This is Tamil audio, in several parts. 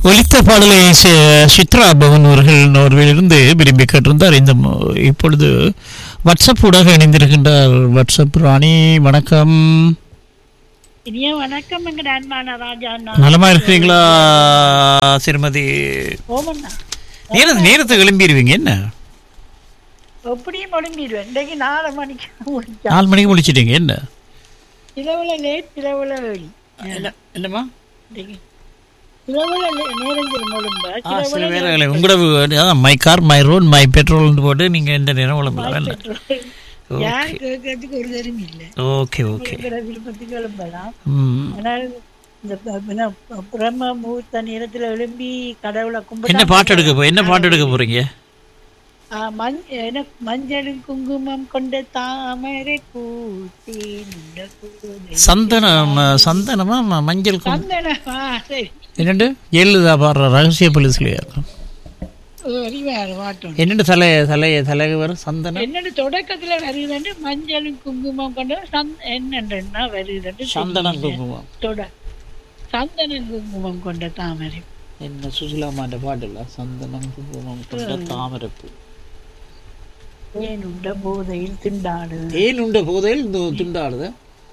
ஒலித்த பாடலை சி- சித்ரா பவன் அவர்கள் நோர்விலிருந்து விரும்பி கேட்டிருந்தார் இந்த மு- இப்பொழுது வாட்ஸ்அப் ஊடாக இணைந்திருக்கின்றார் வாட்ஸ்அப் ராணி வணக்கம் இனிய வணக்கம் எங்க அன்பான ராஜா அண்ணா நலமா இருக்கிறீங்களா திருமதி ஓமண்ணா நேர நேரத்தை கிளம்பிடுவீங்க என்ன எப்படியும் ஒழுங்கிடுவேன் இன்றைக்கு நாலு மணிக்கு முடிச்சா நாலு மணிக்கு முடிச்சிட்டீங்க என்ன இரவுல லேட் இரவுல வேலி என்னம்மா இன்றைக்கு இரவுல லே- நேரங்கள் ஒழும்பா ஆ, சில வேலைகளை உங்களோட my car my road my பெட்ரோல்னு போட்டு நீங்க எந்த நேரம் விளம்பரம் வேண்டாம் யார் கேட்கறதுக்கு ஒரு தெரியும் இல்லை ஓகே ஓகே இருக்கிற விருப்பத்துக்கு எழும்பலாம் ம் ஆனால் இந்த ப- பின்ன பிரம்ம முகூர்த்த நேரத்துல எழும்பி கடவுளை என்ன கும்பிட்டா பாட்டு எடுக்க போ என்ன பாட்டு எடுக்க போறீங்க ஆ, மஞ்- எனக்கு மஞ்சளும் குங்குமம் கொண்ட தாமரை பூத்தேன் இந்த பூவை. சந்தனம் சந்தனமா ம- மஞ்சள் கும்- சந்தனம், ஆ, சரி என்னண்டு எழுதா பாடுற ரகசிய போலீஸ்லயா அறிவாரு வாட்டம் என்னண்டு தலை தலை தலைக்கு வரும் சந்தனம் என்னோட தொடக்கத்துல வருதுன்னு மஞ்சளும் குங்குமம் கொண்ட சந் என்னன்னா வருதுன்னு சந்தனம் குங்குமம் தொட சந்தனம் குங்குமம் கொண்ட தாமரை என்ன சுசிலாமாண்ட பாட்டு இல்ல சந்தனம் குங்குமம் கொண்ட தாமரைப்பூ ஏன் உண்ட போதையில் திண்டாடு தேன் உண்ட போதையில் இந்த துண்டாடுது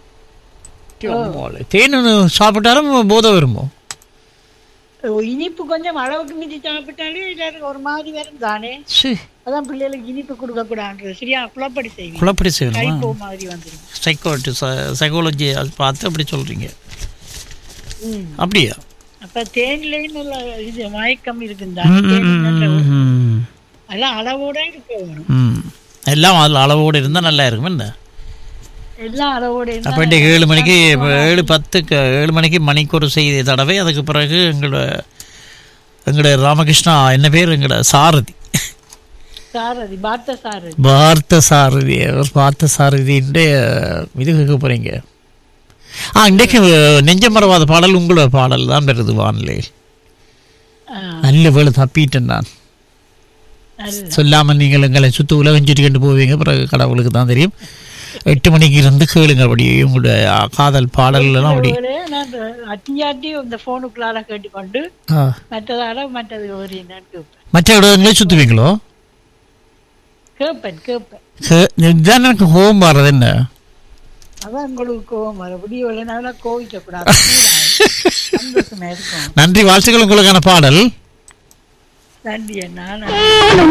தேன் சாப்பிட்டாலும் போதை வருமோ ஓ, இனிப்பு கொஞ்சம் அளவுக்கு மிஞ்சி சாப்பிட்டாலே எல்லாருக்கும் ஒரு மாதிரி வரும் தானே சரி அதான் பிள்ளைகளுக்கு இனிப்பு கொடுக்க கூடாது சரியா குழப்படி செய்வீங்க குழப்படி செய்யணுமா கைப்போ மாதிரி வந்துடும் சைக்கோட்டி சைக்காலஜி அது பார்த்து அப்படி சொல்றீங்க அப்படியா அப்ப தேன்லயும் நல்ல இது மயக்கம் இருக்குந்தா ம், ம், ம், ம், அதெல்லாம் அளவோட இருக்க வேணும் ம். எல்லாம் அதில் அளவோடு இருந்தால் நல்லா இருக்கும் என்ன எல்லாம் அளவோட இருந்தா அப்போ இன்றைக்கு ஏழு மணிக்கு இப்போ ஏழு பத்துக்கு ஏழு மணிக்கு மணிக்கு ஒரு செய்தி தடவை அதுக்கு பிறகு எங்களோட எங்களோட ராமகிருஷ்ணா என்ன பேர் எங்களோட சாரதி சாரதி பார்த்த சாரதி பார்த்த சாரதி அவர் பார்த்த சாரதின்ற இது கேட்க போகிறீங்க ஆ இன்றைக்கு நெஞ்சம் மறவாத பாடல் உங்களோட பாடல் தான் பெறுது வானிலையில் ஆ, நல்ல வேலை தப்பிட்டேன் நான் நல்ல. சொல்லாமல் நீங்கள் எங்களை சுற்றி உலகம் சுற்றிக்கிட்டு போவீங்க பிறகு கடவுளுக்கு தான் தெரியும் எட்டு மணிக்கு இருந்து கேளுங்க அப்படி உங்களுடைய காதல் பாடல்கள்லாம் அப்படி ஒரே நான் அட்டியாட்டி இந்த போனுக்குள்ளார கேட்டுக்கொண்டு ஆ. மற்றதால மற்றது ஒரு என்னன்னு கேட்பேன் மற்ற இடங்களே சுற்றுவீங்களோ கேட்பேன் கேட்பேன் கே- இதுதான் எனக்கு ஹோம் வர்றது என்ன அதான் உங்களுக்கு கோவம் மறுபடியும் இவ்வளவு நாளா கோவிக்க கூடாது சந்தோஷமா இருக்கும் நன்றி வாழ்த்துக்கள் உங்களுக்கான பாடல் நன்றி நான்